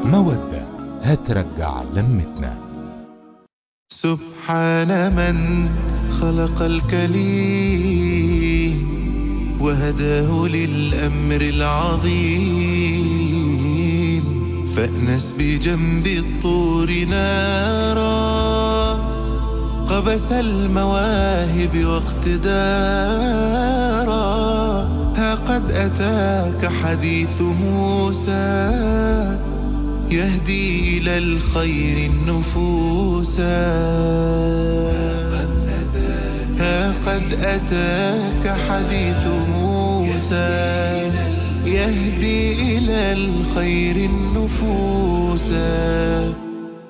مودة هترجع لمتنا سبحان من خلق الكليم وهداه للأمر العظيم فأنس بجنب الطور نارا قبس المواهب واقتدارا ها قد أتاك حديث موسى يهدي إلى الخير النفوسا ها قد أتاك حديث موسى يهدي إلى الخير النفوسا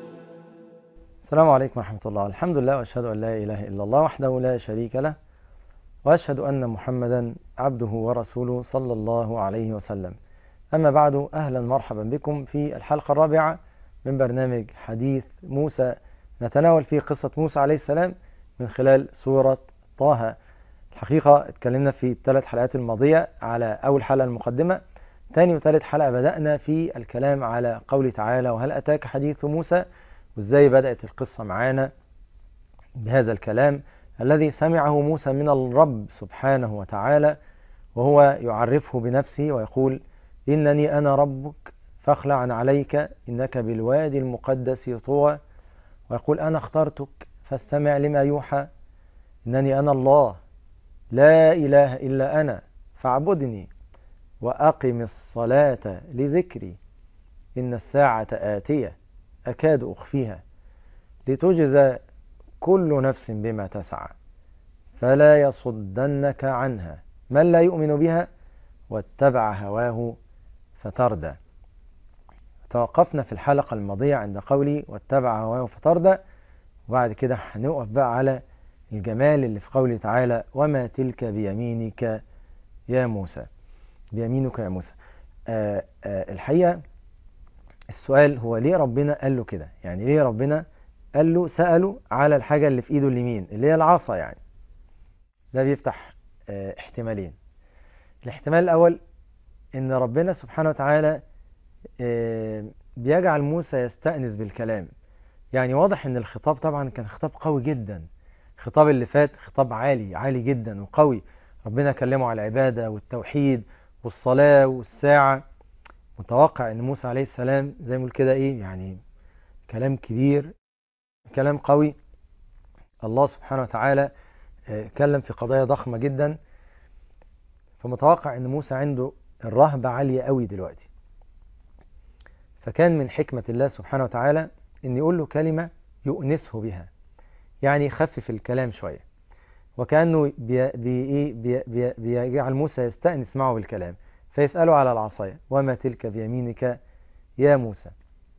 السلام عليكم ورحمة الله الحمد لله وأشهد أن لا إله إلا الله وحده لا شريك له وأشهد أن محمدا عبده ورسوله صلى الله عليه وسلم أما بعد أهلا مرحبا بكم في الحلقة الرابعة من برنامج حديث موسى نتناول فيه قصة موسى عليه السلام من خلال سورة طه الحقيقة اتكلمنا في الثلاث حلقات الماضية على أول حلقة المقدمة ثاني وثالث حلقة بدأنا في الكلام على قوله تعالى وهل أتاك حديث موسى وازاي بدأت القصة معانا بهذا الكلام الذي سمعه موسى من الرب سبحانه وتعالى وهو يعرفه بنفسه ويقول إنني أنا ربك فاخلع عليك إنك بالوادي المقدس طوى ويقول أنا اخترتك فاستمع لما يوحى إنني أنا الله لا إله إلا أنا فاعبدني وأقم الصلاة لذكري إن الساعة آتية أكاد أخفيها لتجزى كل نفس بما تسعى فلا يصدنك عنها من لا يؤمن بها واتبع هواه فتردى توقفنا في الحلقة الماضية عند قولي واتبع هواه فتردى وبعد كده هنقف بقى على الجمال اللي في قوله تعالى وما تلك بيمينك يا موسى بيمينك يا موسى آآ آآ الحقيقة السؤال هو ليه ربنا قال له كده يعني ليه ربنا قال له سأله على الحاجة اللي في ايده اليمين اللي هي العصا يعني ده بيفتح اه احتمالين الاحتمال الاول ان ربنا سبحانه وتعالى اه بيجعل موسى يستأنس بالكلام يعني واضح ان الخطاب طبعا كان خطاب قوي جدا الخطاب اللي فات خطاب عالي عالي جدا وقوي ربنا كلمه على العبادة والتوحيد والصلاة والساعة متوقع ان موسى عليه السلام زي ما كده ايه يعني كلام كبير كلام قوي الله سبحانه وتعالى اتكلم في قضايا ضخمة جدا فمتوقع ان موسى عنده الرهبة عالية قوي دلوقتي فكان من حكمة الله سبحانه وتعالى ان يقول له كلمة يؤنسه بها يعني يخفف الكلام شوية وكأنه بي بي بي بي بيجعل موسى يستأنس معه بالكلام فيسأله على العصاية وما تلك بيمينك يا موسى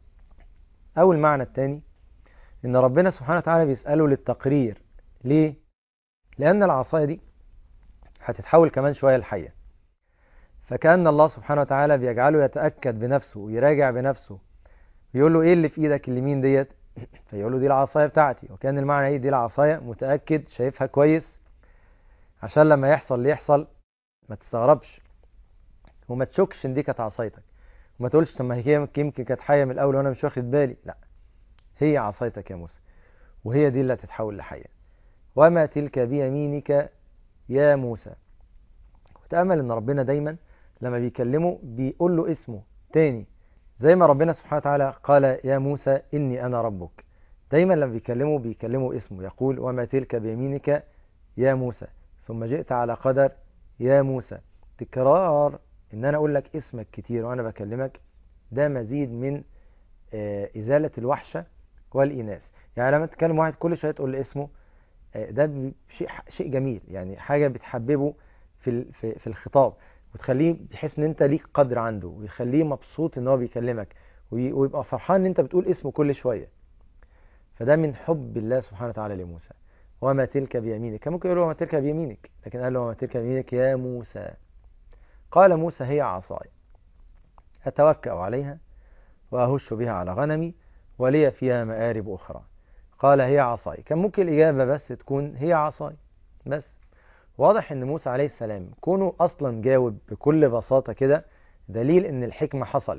أول معنى الثاني إن ربنا سبحانه وتعالى بيسأله للتقرير ليه؟ لأن العصاية دي هتتحول كمان شوية لحية فكأن الله سبحانه وتعالى بيجعله يتأكد بنفسه ويراجع بنفسه ويقول له إيه اللي في إيدك اليمين ديت فيقول له دي العصاية بتاعتي وكان المعنى إيه دي العصاية متأكد شايفها كويس عشان لما يحصل اللي يحصل ما تستغربش وما تشكش ان دي كانت عصايتك وما تقولش طب ما هي يمكن كانت حيه من الاول وانا مش واخد بالي لا هي عصايتك يا موسى وهي دي اللي هتتحول لحيه وما تلك بيمينك يا موسى وتامل ان ربنا دايما لما بيكلمه بيقول له اسمه تاني زي ما ربنا سبحانه وتعالى قال يا موسى اني انا ربك دايما لما بيكلمه بيكلمه اسمه يقول وما تلك بيمينك يا موسى ثم جئت على قدر يا موسى تكرار ان انا اقول لك اسمك كتير وانا بكلمك ده مزيد من ازالة الوحشة والإناس يعني لما تكلم واحد كل شوية تقول له اسمه ده شيء شيء جميل يعني حاجة بتحببه في في في الخطاب وتخليه بحيث ان انت ليك قدر عنده ويخليه مبسوط ان هو بيكلمك ويبقى فرحان ان انت بتقول اسمه كل شوية فده من حب الله سبحانه وتعالى لموسى وما تلك بيمينك كان ممكن يقول له وما تلك بيمينك لكن قال له وما تلك بيمينك يا موسى قال موسى هي عصاي أتوكأ عليها وأهش بها على غنمي ولي فيها مآرب أخرى قال هي عصاي كان ممكن الإجابة بس تكون هي عصاي بس واضح ان موسى عليه السلام كونه اصلا جاوب بكل بساطة كده دليل ان الحكمة حصلت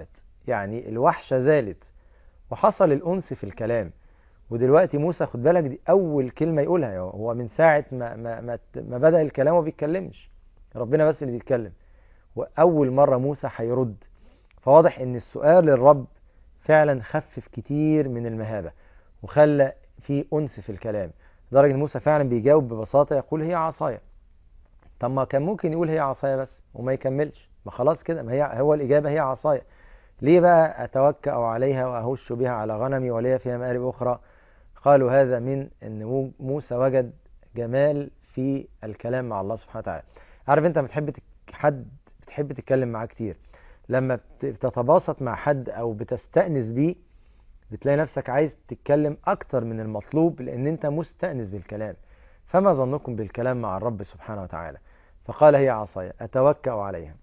يعني الوحشة زالت وحصل الأنس في الكلام ودلوقتي موسى خد بالك دي أول كلمة يقولها هو من ساعة ما, ما, ما, ما بدأ الكلام وما بيتكلمش ربنا بس اللي بيتكلم وأول مرة موسى هيرد فواضح إن السؤال للرب فعلا خفف كتير من المهابة وخلى في أنس في الكلام لدرجة إن موسى فعلا بيجاوب ببساطة يقول هي عصايا طب ما كان ممكن يقول هي عصايا بس وما يكملش ما خلاص كده ما هي هو الإجابة هي عصايا ليه بقى أتوكأ عليها وأهش بها على غنمي ولي فيها مآرب أخرى قالوا هذا من أن موسى وجد جمال في الكلام مع الله سبحانه وتعالى عارف أنت بتحب تك... حد بتحب تتكلم معاه كتير لما بتتباسط مع حد أو بتستأنس بيه بتلاقي نفسك عايز تتكلم أكتر من المطلوب لأن أنت مستأنس بالكلام فما ظنكم بالكلام مع الرب سبحانه وتعالى فقال هي عصايا أتوكأ عليها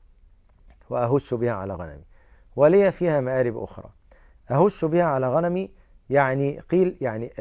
وأهش بها على غنمي ولي فيها مآرب أخرى أهش بها على غنمي يعني قيل يعني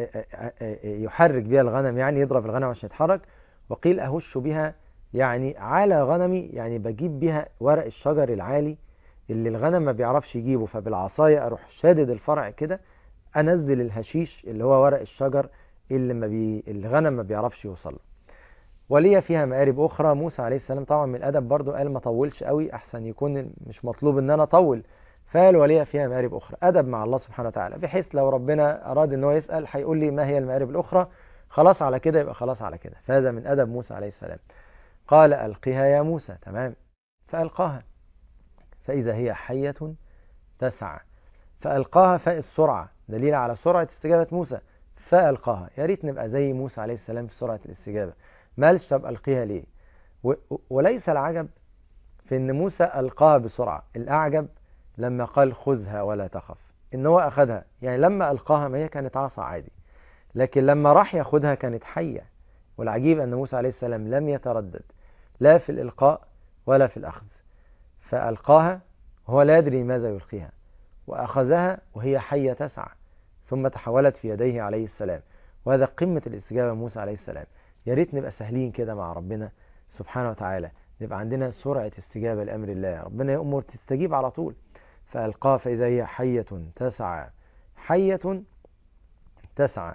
يحرك بها الغنم يعني يضرب الغنم عشان يتحرك وقيل أهش بها يعني على غنمي يعني بجيب بها ورق الشجر العالي اللي الغنم ما بيعرفش يجيبه فبالعصاية أروح شادد الفرع كده أنزل الهشيش اللي هو ورق الشجر اللي ما بي... الغنم ما بيعرفش يوصل له وليا فيها مآرب أخرى موسى عليه السلام طبعا من الأدب برضو قال ما طولش قوي أحسن يكون مش مطلوب إن أنا أطول فقال وليا فيها مآرب أخرى أدب مع الله سبحانه وتعالى بحيث لو ربنا أراد إن هو يسأل هيقول لي ما هي المآرب الأخرى خلاص على كده يبقى خلاص على كده فهذا من أدب موسى عليه السلام قال ألقها يا موسى تمام فألقاها فإذا هي حية تسعى فألقاها فاء السرعة دليل على سرعة استجابة موسى فألقاها يا ريت نبقى زي موسى عليه السلام في سرعة الاستجابة ما قالش طب ألقيها ليه و... وليس العجب في أن موسى ألقاها بسرعة الأعجب لما قال خذها ولا تخف إن هو أخذها يعني لما ألقاها ما هي كانت عصا عادي لكن لما راح ياخدها كانت حية والعجيب أن موسى عليه السلام لم يتردد لا في الإلقاء ولا في الأخذ فألقاها وهو لا يدري ماذا يلقيها وأخذها وهي حية تسعى ثم تحولت في يديه عليه السلام وهذا قمة الاستجابة موسى عليه السلام يا ريت نبقى سهلين كده مع ربنا سبحانه وتعالى نبقى عندنا سرعة استجابة لأمر الله ربنا يأمر تستجيب على طول فألقاه فإذا هي حية تسعى حية تسعى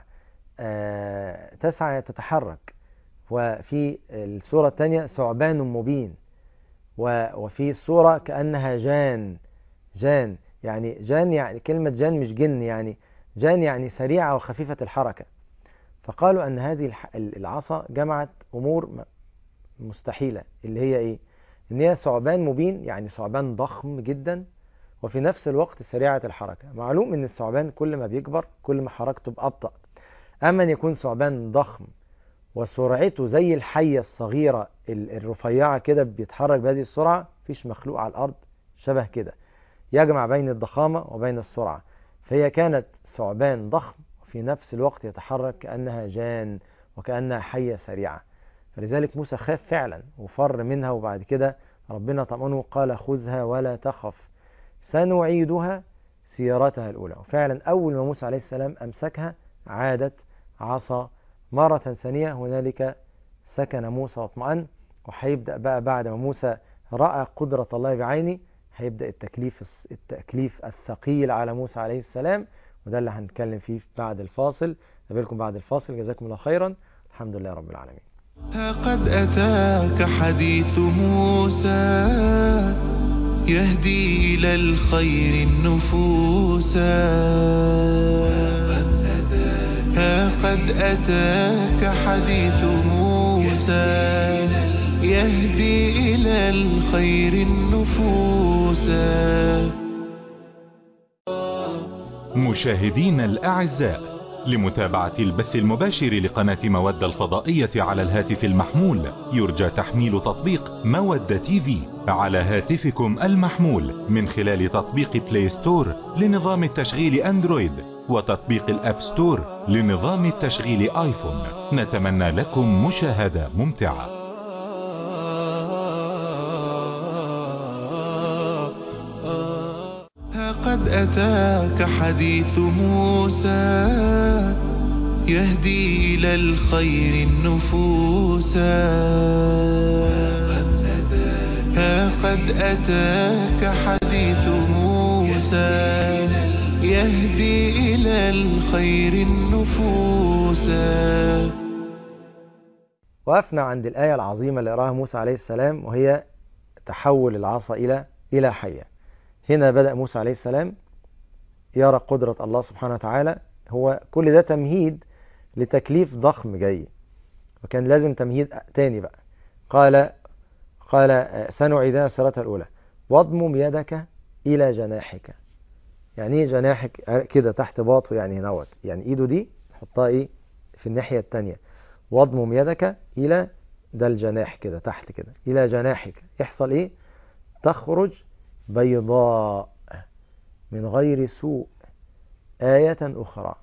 آه تسعى تتحرك وفي السورة الثانية ثعبان مبين وفي الصورة كأنها جان جان يعني جان يعني كلمة جان مش جن يعني جان يعني سريعة وخفيفة الحركة فقالوا أن هذه العصا جمعت أمور مستحيلة اللي هي إيه؟ إن هي ثعبان مبين يعني ثعبان ضخم جدا وفي نفس الوقت سريعة الحركة معلوم إن الثعبان كل ما بيكبر كل ما حركته بأبطأ أما أن يكون ثعبان ضخم وسرعته زي الحية الصغيرة الرفيعة كده بيتحرك بهذه السرعة مفيش مخلوق على الأرض شبه كده يجمع بين الضخامة وبين السرعة فهي كانت ثعبان ضخم وفي نفس الوقت يتحرك كأنها جان وكأنها حية سريعة فلذلك موسى خاف فعلا وفر منها وبعد كده ربنا طمأنه قال خذها ولا تخف سنعيدها سيرتها الأولى وفعلا أول ما موسى عليه السلام أمسكها عادت عصا مرة ثانية هنالك سكن موسى واطمأن وهيبدأ بقى بعد ما موسى رأى قدرة الله بعينه هيبدأ التكليف التكليف الثقيل على موسى عليه السلام وده اللي هنتكلم فيه بعد الفاصل نقابلكم بعد الفاصل جزاكم الله خيرا الحمد لله رب العالمين ها قد أتاك حديث موسى يهدي إلى الخير النفوس ها قد أتاك حديث موسى يهدي إلى الخير النفوس مشاهدينا الأعزاء لمتابعة البث المباشر لقناة مودة الفضائية على الهاتف المحمول يرجى تحميل تطبيق مودة تي في على هاتفكم المحمول من خلال تطبيق بلاي ستور لنظام التشغيل اندرويد وتطبيق الاب ستور لنظام التشغيل ايفون نتمنى لكم مشاهدة ممتعة ها قد أتاك حديث موسى يهدي إلى الخير النفوس ها قد أتاك حديث موسى يهدي إلى الخير النفوسا وقفنا عند الآية العظيمة اللي قراها موسى عليه السلام وهي تحول العصا إلى إلى حية هنا بدأ موسى عليه السلام يرى قدرة الله سبحانه وتعالى هو كل ده تمهيد لتكليف ضخم جاي وكان لازم تمهيد تاني بقى قال قال سنعيدها سيرتها الأولى واضمم يدك إلى جناحك يعني ايه جناحك كده تحت باطه يعني هنوت يعني ايده دي حطها ايه في الناحية التانية واضمم يدك إلى ده الجناح كده تحت كده إلى جناحك يحصل إيه تخرج بيضاء من غير سوء آية أخرى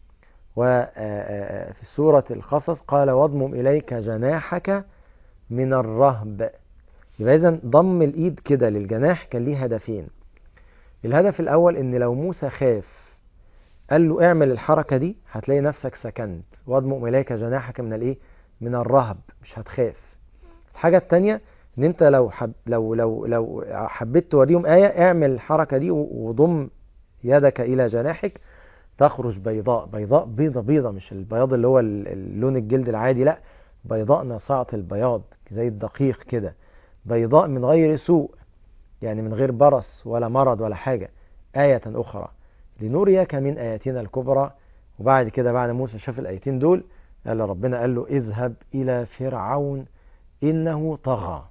وفي سورة القصص قال واضمم إليك جناحك من الرهب يبقى إذن ضم الإيد كده للجناح كان ليه هدفين الهدف الأول إن لو موسى خاف قال له اعمل الحركة دي هتلاقي نفسك سكنت واضمم إليك جناحك من الإيه من الرهب مش هتخاف الحاجة التانية ان انت لو حب لو لو لو حبيت توريهم آية اعمل الحركة دي وضم يدك إلى جناحك تخرج بيضاء بيضاء بيضة بيضة مش البياض اللي هو اللون الجلد العادي لا بيضاء ناصعة البياض زي الدقيق كده بيضاء من غير سوء يعني من غير برص ولا مرض ولا حاجة آية أخرى لنريك من آياتنا الكبرى وبعد كده بعد موسى شاف الآيتين دول قال ربنا قال له اذهب إلى فرعون إنه طغى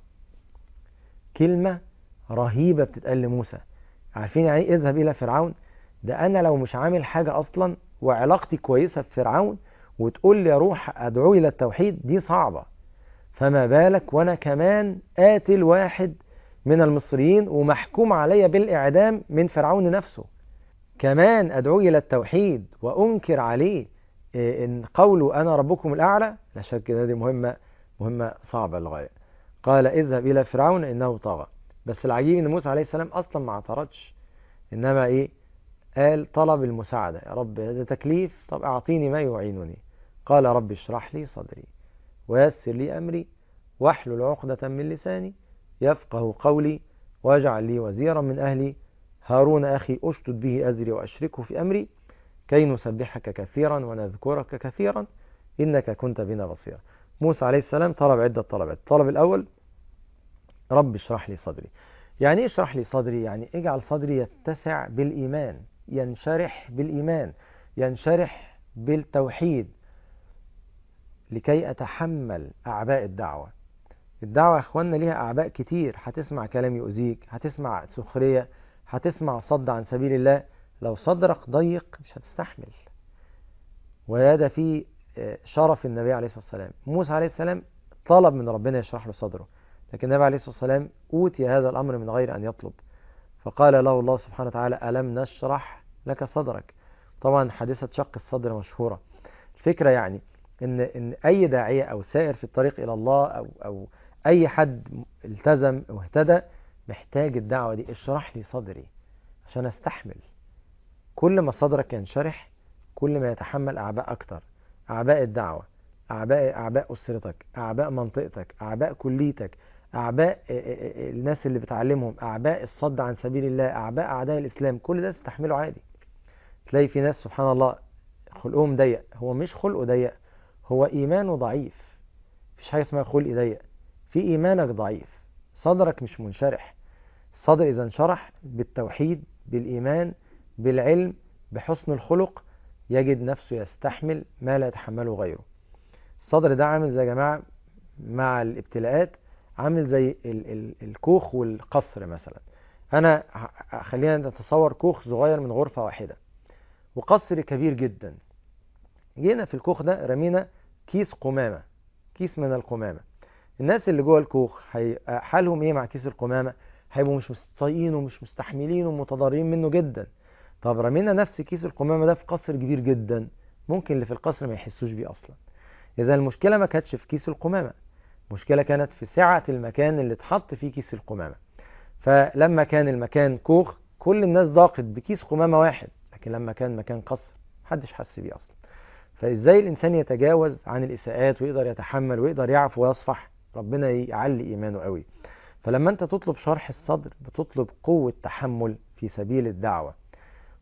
كلمة رهيبة بتتقال لموسى عارفين يعني ايه اذهب إلى فرعون ده أنا لو مش عامل حاجة أصلا وعلاقتي كويسة بفرعون وتقول لي أروح أدعو إلى التوحيد دي صعبة فما بالك وأنا كمان قاتل واحد من المصريين ومحكوم عليا بالإعدام من فرعون نفسه كمان أدعو إلى التوحيد وأنكر عليه إن قوله أنا ربكم الأعلى لا شك أن هذه مهمة مهمة صعبة للغاية قال اذهب إلى فرعون إنه طغى بس العجيب أن موسى عليه السلام أصلا ما اعترضش إنما إيه قال طلب المساعدة يا رب هذا تكليف طب أعطيني ما يعينني قال رب اشرح لي صدري ويسر لي أمري واحلل عقدة من لساني يفقه قولي واجعل لي وزيرا من أهلي هارون أخي أشتد به أزري وأشركه في أمري كي نسبحك كثيرا ونذكرك كثيرا إنك كنت بنا بصيرا موسى عليه السلام طلب عدة طلبات الطلب الأول رب اشرح لي صدري يعني ايه اشرح لي صدري يعني اجعل صدري يتسع بالإيمان ينشرح بالإيمان ينشرح بالتوحيد لكي أتحمل أعباء الدعوة الدعوة يا اخوانا ليها أعباء كتير هتسمع كلام يؤذيك هتسمع سخرية هتسمع صد عن سبيل الله لو صدرك ضيق مش هتستحمل وهذا في شرف النبي عليه الصلاة والسلام موسى عليه السلام طلب من ربنا يشرح له صدره لكن النبي عليه الصلاة والسلام أوتي هذا الأمر من غير أن يطلب فقال له الله سبحانه وتعالى ألم نشرح لك صدرك طبعا حادثة شق الصدر مشهورة الفكرة يعني إن, إن أي داعية أو سائر في الطريق إلى الله أو, أو أي حد التزم واهتدى محتاج الدعوة دي اشرح لي صدري عشان استحمل كل ما صدرك ينشرح كل ما يتحمل أعباء أكتر أعباء الدعوة أعباء أعباء أسرتك أعباء منطقتك أعباء كليتك أعباء الناس اللي بتعلمهم أعباء الصد عن سبيل الله أعباء أعداء الإسلام كل ده تستحمله عادي تلاقي في ناس سبحان الله خلقهم ضيق هو مش خلقه ضيق هو إيمانه ضعيف مفيش حاجة اسمها خلق ضيق في إيمانك ضعيف صدرك مش منشرح الصدر إذا انشرح بالتوحيد بالإيمان بالعلم بحسن الخلق يجد نفسه يستحمل ما لا يتحمله غيره الصدر ده عامل زي يا جماعة مع الابتلاءات عامل زي ال ال الكوخ والقصر مثلا أنا خلينا نتصور كوخ صغير من غرفة واحدة وقصر كبير جدا جينا في الكوخ ده رمينا كيس قمامة كيس من القمامة الناس اللي جوه الكوخ حالهم ايه مع كيس القمامة هيبقوا مش مستطيقين ومش مستحملين ومتضررين منه جدا طب رمينا نفس كيس القمامة ده في قصر كبير جدا ممكن اللي في القصر ما يحسوش بيه أصلا إذا المشكلة ما كانتش في كيس القمامة المشكلة كانت في سعة المكان اللي اتحط فيه كيس القمامة فلما كان المكان كوخ كل الناس ضاقت بكيس قمامة واحد لكن لما كان مكان قصر محدش حس بيه أصلا فإزاي الإنسان يتجاوز عن الإساءات ويقدر يتحمل ويقدر يعفو ويصفح ربنا يعلي إيمانه قوي فلما أنت تطلب شرح الصدر بتطلب قوة تحمل في سبيل الدعوة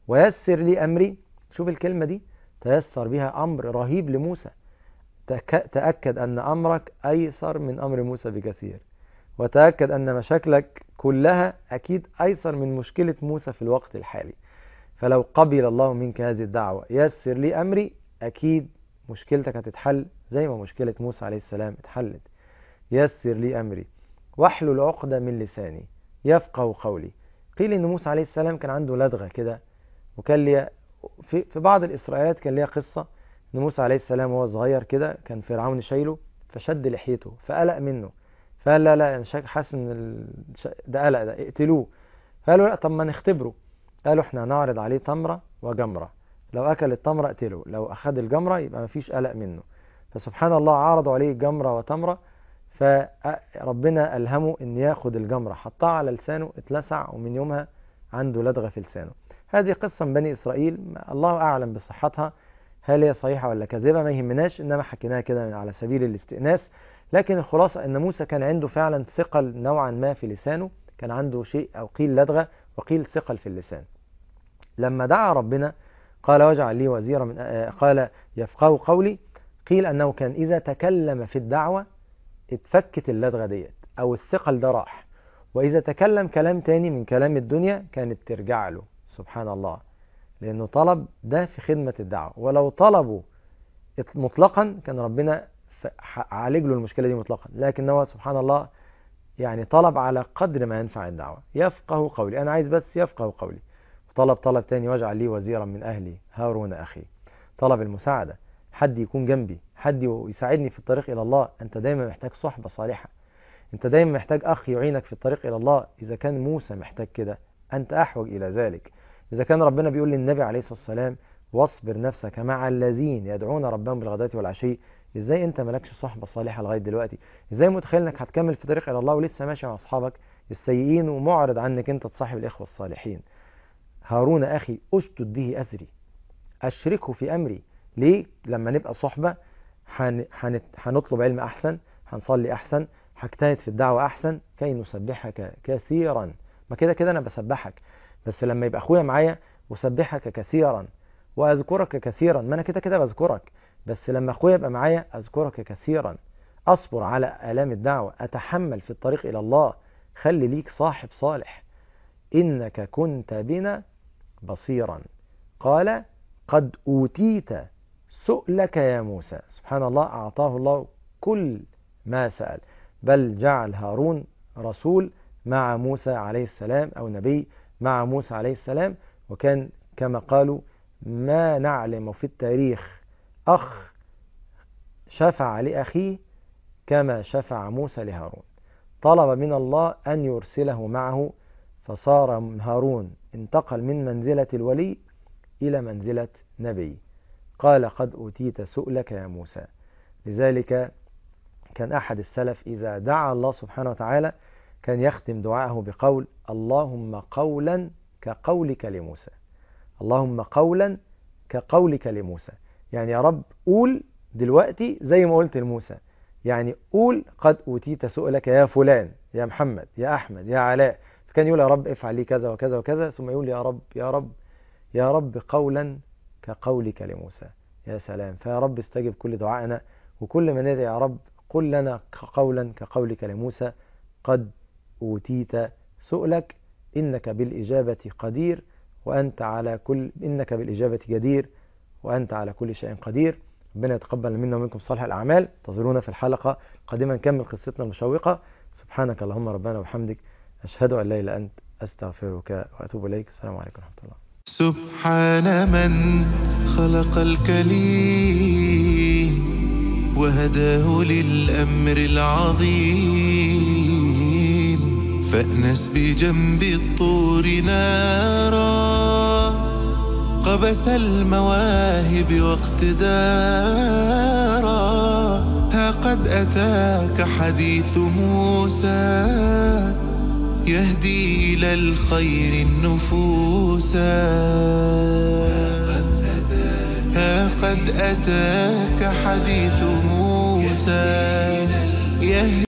ويسر لي أمري شوف الكلمة دي تيسر بها أمر رهيب لموسى تك- تأكد أن أمرك أيسر من أمر موسى بكثير وتأكد أن مشاكلك كلها أكيد أيسر من مشكلة موسى في الوقت الحالي فلو قبل الله منك هذه الدعوة يسر لي أمري أكيد مشكلتك هتتحل زي ما مشكلة موسى عليه السلام اتحلت يسر لي أمري واحلل عقدة من لساني يفقه قولي قيل إن موسى عليه السلام كان عنده لدغة كده وكان ليه في, في بعض الإسرائيلات كان ليها قصة إن موسى عليه السلام وهو صغير كده كان فرعون شايله فشد لحيته فقلق منه فقال لا لا أنا شاك حاسس إن ال- ش- ده قلق ده اقتلوه فقالوا لا طب ما نختبره قالوا احنا هنعرض عليه تمرة وجمرة لو أكل التمرة اقتله لو أخذ الجمرة يبقى مفيش قلق منه فسبحان الله عرضوا عليه جمرة وتمرة فربنا ألهمه إن ياخد الجمرة حطها على لسانه اتلسع ومن يومها عنده لدغة في لسانه هذه قصة من بني إسرائيل ما- الله أعلم بصحتها هل هي صحيحة ولا كاذبة ما يهمناش إنما حكيناها كده على سبيل الاستئناس لكن الخلاصة إن موسى كان عنده فعلا ثقل نوعا ما في لسانه كان عنده شيء أو قيل لدغة وقيل ثقل في اللسان لما دعا ربنا قال واجعل لي وزيرا من آه، قال يفقه قولي قيل أنه كان إذا تكلم في الدعوة اتفكت اللدغة ديت أو الثقل ده راح وإذا تكلم كلام تاني من كلام الدنيا كانت ترجع له سبحان الله لأنه طلب ده في خدمة الدعوة ولو طلبوا إط- مطلقا كان ربنا ف- ح- عالج له المشكلة دي مطلقا لكن هو سبحان الله يعني طلب على قدر ما ينفع الدعوة يفقه قولي أنا عايز بس يفقه قولي طلب طلب تاني واجعل لي وزيرا من أهلي هارون أخي طلب المساعدة حد يكون جنبي حد يساعدني في الطريق إلى الله أنت دايما محتاج صحبة صالحة أنت دايما محتاج أخ يعينك في الطريق إلى الله إذا كان موسى محتاج كده أنت أحوج إلى ذلك إذا كان ربنا بيقول للنبي عليه الصلاة والسلام واصبر نفسك مع الذين يدعون ربهم بالغداة والعشي ازاي انت مالكش صحبة صالحة لغاية دلوقتي ازاي متخيل انك هتكمل في طريق الى الله ولسه ماشي مع اصحابك السيئين ومعرض عنك انت تصاحب الاخوة الصالحين هارون اخي اشتد به اثري اشركه في امري ليه لما نبقى صحبة هن- هنت- هنطلب علم احسن هنصلي احسن هجتهد في الدعوة احسن كي نسبحك كثيرا ما كده كده انا بسبحك بس لما يبقى اخويا معايا اسبحك كثيرا واذكرك كثيرا ما انا كده كده بذكرك بس لما اخويا يبقى معايا اذكرك كثيرا اصبر على الام الدعوه اتحمل في الطريق الى الله خلي ليك صاحب صالح انك كنت بنا بصيرا قال قد اوتيت سؤلك يا موسى سبحان الله اعطاه الله كل ما سال بل جعل هارون رسول مع موسى عليه السلام او نبي مع موسى عليه السلام وكان كما قالوا ما نعلم في التاريخ أخ شفع لأخيه كما شفع موسى لهارون طلب من الله أن يرسله معه فصار هارون انتقل من منزلة الولي إلى منزلة نبي قال قد أوتيت سؤلك يا موسى لذلك كان أحد السلف إذا دعا الله سبحانه وتعالى كان يختم دعاءه بقول اللهم قولا كقولك لموسى اللهم قولا كقولك لموسى يعني يا رب قول دلوقتي زي ما قلت لموسى يعني قول قد أوتيت سؤلك يا فلان يا محمد يا أحمد يا علاء فكان يقول يا رب افعل لي كذا وكذا وكذا ثم يقول يا رب يا رب يا رب قولا كقولك لموسى يا سلام فيا رب استجب كل دعائنا وكل من ندعي يا رب قل لنا قولا كقولك لموسى قد أوتيت سؤلك إنك بالإجابة قدير وأنت على كل إنك بالإجابة جدير وأنت على كل شيء قدير ربنا يتقبل منا ومنكم صالح الأعمال انتظرونا في الحلقة القادمة نكمل قصتنا المشوقة سبحانك اللهم ربنا وبحمدك أشهد أن لا إله إلا أنت أستغفرك وأتوب إليك السلام عليكم ورحمة الله سبحان من خلق الكليم وهداه للأمر العظيم فأنس بجنب الطور نارا قبس المواهب واقتدارا ها قد أتاك حديث موسى يهدي إلى الخير النفوسا ها قد أتاك حديث موسى يهدي